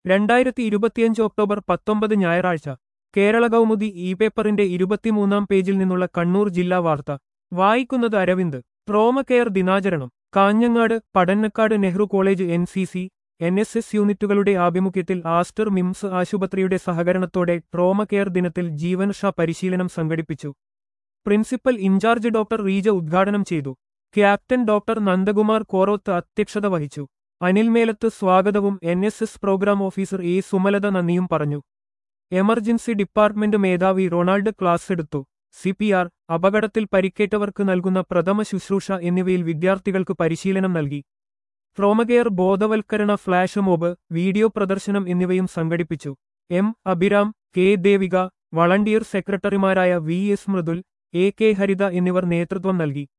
രണ്ടായിരത്തി ഇരുപത്തിയഞ്ച് ഒക്ടോബർ പത്തൊമ്പത് ഞായറാഴ്ച കേരള കൗമുദി ഇ പേപ്പറിന്റെ ഇരുപത്തിമൂന്നാം പേജിൽ നിന്നുള്ള കണ്ണൂർ ജില്ലാ വാർത്ത വായിക്കുന്നത് അരവിന്ദ് ട്രോമ കെയർ ദിനാചരണം Kanhangad Padannakkad Nehru college N C C N S S യൂണിറ്റുകളുടെ ആഭിമുഖ്യത്തിൽ ആസ്റ്റർ മിംസ് ആശുപത്രിയുടെ സഹകരണത്തോടെ ട്രോമ കെയർ ദിനത്തിൽ ജീവൻഷ പരിശീലനം സംഘടിപ്പിച്ചു പ്രിൻസിപ്പൽ ഇൻചാർജ് ഡോക്ടർ റീജ ഉദ്ഘാടനം ചെയ്തു ക്യാപ്റ്റൻ ഡോക്ടർ നന്ദകുമാർ കോറോത്ത് അധ്യക്ഷത വഹിച്ചു അനിൽ മേലത്ത് സ്വാഗതവും N S S programme officer A Sumalatha നന്ദിയും പറഞ്ഞു എമർജൻസി ഡിപ്പാർട്ട്മെന്റ് മേധാവി റൊണാൾഡ് ക്ലാസ് എടുത്തു സി പി ആർ അപകടത്തിൽ പരിക്കേറ്റവർക്ക് നൽകുന്ന പ്രഥമ ശുശ്രൂഷ എന്നിവയിൽ വിദ്യാർത്ഥികൾക്ക് പരിശീലനം നൽകി ട്രോമകെയർ ബോധവൽക്കരണ ഫ്ലാഷ് മോബ് വീഡിയോ പ്രദർശനം എന്നിവയും സംഘടിപ്പിച്ചു M Abhiram K Devika volunteer സെക്രട്ടറിമാരായ V S Mridul A K Haritha എന്നിവർ നേതൃത്വം നൽകി